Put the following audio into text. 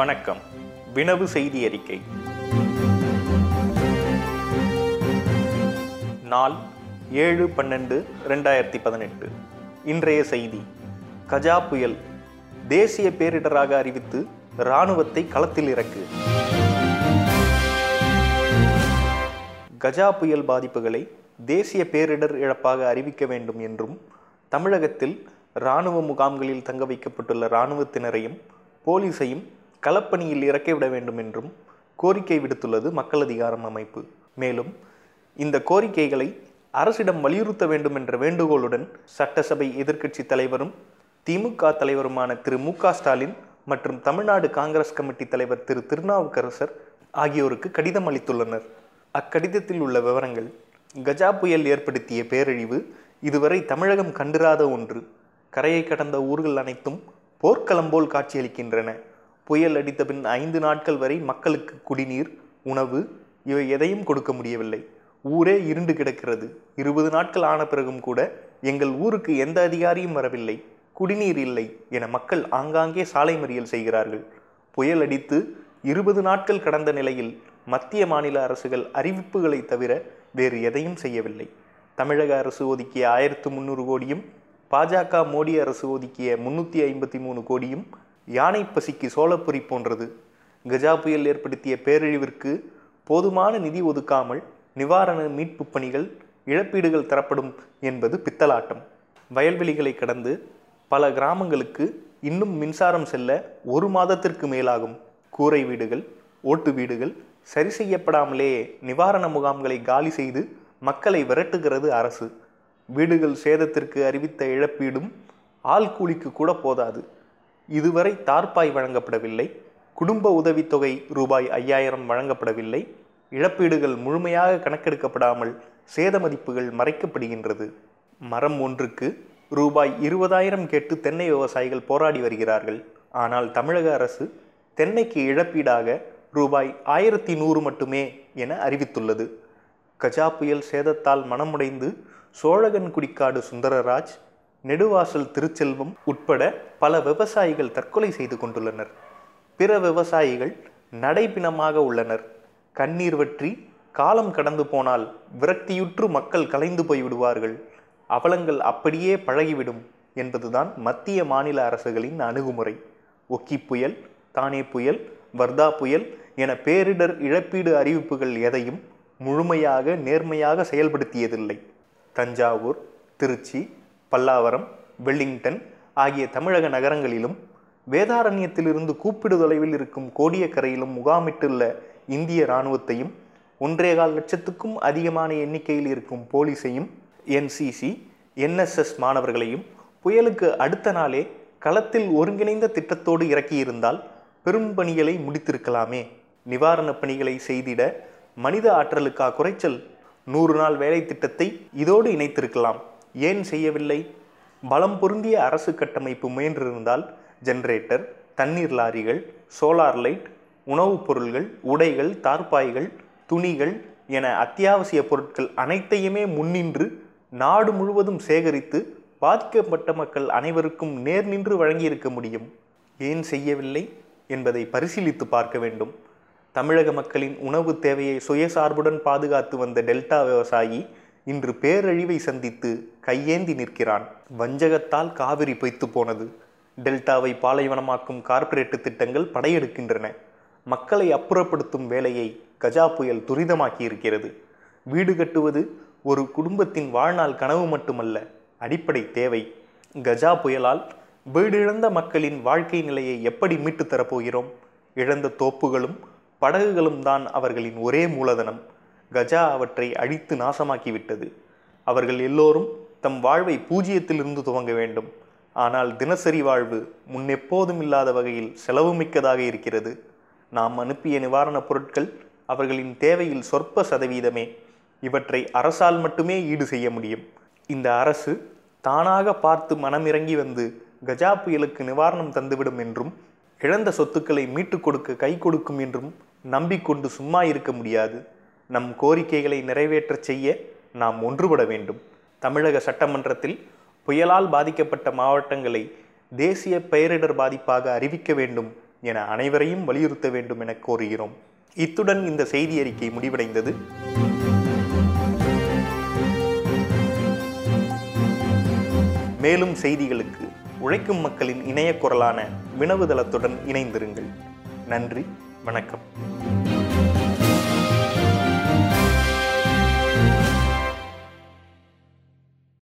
வணக்கம் வினவு செய்தி அறிக்கை நாள் ஏழு பன்னெண்டு ரெண்டாயிரத்தி பதினெட்டு இன்றைய செய்தி கஜா புயல் தேசிய பேரிடராக அறிவித்து இராணுவத்தை களத்தில் இறக்கு கஜா புயல் பாதிப்புகளை தேசிய பேரிடர் இழப்பாக அறிவிக்க வேண்டும் என்றும் தமிழகத்தில் இராணுவ முகாம்களில் தங்க வைக்கப்பட்டுள்ள இராணுவத்தினரையும் போலீஸையும் களப்பணியில் இறக்கிவிட வேண்டும் என்றும் கோரிக்கை விடுத்துள்ளது மக்கள் அதிகாரம் அமைப்பு மேலும் இந்த கோரிக்கைகளை அரசிடம் வலியுறுத்த வேண்டும் என்ற வேண்டுகோளுடன் சட்டசபை எதிர்க்கட்சி தலைவரும் திமுக தலைவருமான திரு மு க ஸ்டாலின் மற்றும் தமிழ்நாடு காங்கிரஸ் கமிட்டி தலைவர் திரு திருநாவுக்கரசர் ஆகியோருக்கு கடிதம் அளித்துள்ளனர் அக்கடிதத்தில் உள்ள விவரங்கள் கஜா புயல் ஏற்படுத்திய பேரழிவு இதுவரை தமிழகம் கண்டிராத ஒன்று கரையை கடந்த ஊர்கள் அனைத்தும் போர்க்களம் போல் காட்சியளிக்கின்றன புயல் அடித்த பின் ஐந்து நாட்கள் வரை மக்களுக்கு குடிநீர் உணவு இவை எதையும் கொடுக்க முடியவில்லை ஊரே இருண்டு கிடக்கிறது இருபது நாட்கள் ஆன பிறகும் கூட எங்கள் ஊருக்கு எந்த அதிகாரியும் வரவில்லை குடிநீர் இல்லை என மக்கள் ஆங்காங்கே சாலை மறியல் செய்கிறார்கள் புயல் அடித்து இருபது நாட்கள் கடந்த நிலையில் மத்திய மாநில அரசுகள் அறிவிப்புகளை தவிர வேறு எதையும் செய்யவில்லை தமிழக அரசு ஒதுக்கிய ஆயிரத்து முந்நூறு கோடியும் பாஜக மோடி அரசு ஒதுக்கிய முன்னூற்றி ஐம்பத்தி மூணு கோடியும் யானை பசிக்கு சோளப்பொரி போன்றது கஜா புயல் ஏற்படுத்திய பேரழிவிற்கு போதுமான நிதி ஒதுக்காமல் நிவாரண மீட்பு பணிகள் இழப்பீடுகள் தரப்படும் என்பது பித்தலாட்டம் வயல்வெளிகளை கடந்து பல கிராமங்களுக்கு இன்னும் மின்சாரம் செல்ல ஒரு மாதத்திற்கு மேலாகும் கூரை வீடுகள் ஓட்டு வீடுகள் சரி செய்யப்படாமலே நிவாரண முகாம்களை காலி செய்து மக்களை விரட்டுகிறது அரசு வீடுகள் சேதத்திற்கு அறிவித்த இழப்பீடும் ஆள் கூலிக்கு கூட போதாது இதுவரை தார்ப்பாய் வழங்கப்படவில்லை குடும்ப உதவித்தொகை ரூபாய் ஐயாயிரம் வழங்கப்படவில்லை இழப்பீடுகள் முழுமையாக கணக்கெடுக்கப்படாமல் சேத மதிப்புகள் மறைக்கப்படுகின்றது மரம் ஒன்றுக்கு ரூபாய் இருபதாயிரம் கேட்டு தென்னை விவசாயிகள் போராடி வருகிறார்கள் ஆனால் தமிழக அரசு தென்னைக்கு இழப்பீடாக ரூபாய் ஆயிரத்தி நூறு மட்டுமே என அறிவித்துள்ளது கஜா புயல் சேதத்தால் மனமுடைந்து சோழகன்குடிக்காடு சுந்தரராஜ் நெடுவாசல் திருச்செல்வம் உட்பட பல விவசாயிகள் தற்கொலை செய்து கொண்டுள்ளனர் பிற விவசாயிகள் நடைபிணமாக உள்ளனர் கண்ணீர் வற்றி காலம் கடந்து போனால் விரக்தியுற்று மக்கள் கலைந்து போய் விடுவார்கள் அவலங்கள் அப்படியே பழகிவிடும் என்பதுதான் மத்திய மாநில அரசுகளின் அணுகுமுறை ஒக்கி புயல் தானே புயல் வர்தா புயல் என பேரிடர் இழப்பீடு அறிவிப்புகள் எதையும் முழுமையாக நேர்மையாக செயல்படுத்தியதில்லை தஞ்சாவூர் திருச்சி பல்லாவரம் வெல்லிங்டன் ஆகிய தமிழக நகரங்களிலும் வேதாரண்யத்திலிருந்து கூப்பிடு தொலைவில் இருக்கும் கோடியக்கரையிலும் முகாமிட்டுள்ள இந்திய இராணுவத்தையும் ஒன்றேகால் லட்சத்துக்கும் அதிகமான எண்ணிக்கையில் இருக்கும் போலீஸையும் என்சிசி என்எஸ்எஸ் மாணவர்களையும் புயலுக்கு அடுத்த நாளே களத்தில் ஒருங்கிணைந்த திட்டத்தோடு இறக்கியிருந்தால் பெரும் பணிகளை முடித்திருக்கலாமே நிவாரணப் பணிகளை செய்திட மனித ஆற்றலுக்கா குறைச்சல் நூறு நாள் வேலை திட்டத்தை இதோடு இணைத்திருக்கலாம் ஏன் செய்யவில்லை பலம் பொருந்திய அரசு கட்டமைப்பு முயன்றிருந்தால் ஜெனரேட்டர் தண்ணீர் லாரிகள் சோலார் லைட் உணவுப் பொருள்கள் உடைகள் தார்பாய்கள் துணிகள் என அத்தியாவசிய பொருட்கள் அனைத்தையுமே முன்னின்று நாடு முழுவதும் சேகரித்து பாதிக்கப்பட்ட மக்கள் அனைவருக்கும் நேர் நின்று வழங்கியிருக்க முடியும் ஏன் செய்யவில்லை என்பதை பரிசீலித்து பார்க்க வேண்டும் தமிழக மக்களின் உணவு தேவையை சுயசார்புடன் பாதுகாத்து வந்த டெல்டா விவசாயி இன்று பேரழிவை சந்தித்து கையேந்தி நிற்கிறான் வஞ்சகத்தால் காவிரி பொய்த்து போனது டெல்டாவை பாலைவனமாக்கும் கார்ப்பரேட்டு திட்டங்கள் படையெடுக்கின்றன மக்களை அப்புறப்படுத்தும் வேலையை கஜா புயல் துரிதமாக்கி இருக்கிறது வீடு கட்டுவது ஒரு குடும்பத்தின் வாழ்நாள் கனவு மட்டுமல்ல அடிப்படை தேவை கஜா புயலால் வீடிழந்த மக்களின் வாழ்க்கை நிலையை எப்படி மீட்டு தரப்போகிறோம் இழந்த தோப்புகளும் படகுகளும் தான் அவர்களின் ஒரே மூலதனம் கஜா அவற்றை அழித்து நாசமாக்கிவிட்டது அவர்கள் எல்லோரும் தம் வாழ்வை பூஜ்ஜியத்திலிருந்து துவங்க வேண்டும் ஆனால் தினசரி வாழ்வு முன்னெப்போதும் இல்லாத வகையில் செலவுமிக்கதாக இருக்கிறது நாம் அனுப்பிய நிவாரணப் பொருட்கள் அவர்களின் தேவையில் சொற்ப சதவீதமே இவற்றை அரசால் மட்டுமே ஈடு செய்ய முடியும் இந்த அரசு தானாக பார்த்து மனமிறங்கி வந்து கஜா புயலுக்கு நிவாரணம் தந்துவிடும் என்றும் இழந்த சொத்துக்களை மீட்டுக் கொடுக்க கை கொடுக்கும் என்றும் நம்பிக்கொண்டு சும்மா இருக்க முடியாது நம் கோரிக்கைகளை நிறைவேற்றச் செய்ய நாம் ஒன்றுபட வேண்டும் தமிழக சட்டமன்றத்தில் புயலால் பாதிக்கப்பட்ட மாவட்டங்களை தேசிய பேரிடர் பாதிப்பாக அறிவிக்க வேண்டும் என அனைவரையும் வலியுறுத்த வேண்டும் என கோருகிறோம் இத்துடன் இந்த செய்தி அறிக்கை முடிவடைந்தது மேலும் செய்திகளுக்கு உழைக்கும் மக்களின் இணைய குரலான வினவுதளத்துடன் இணைந்திருங்கள் நன்றி வணக்கம்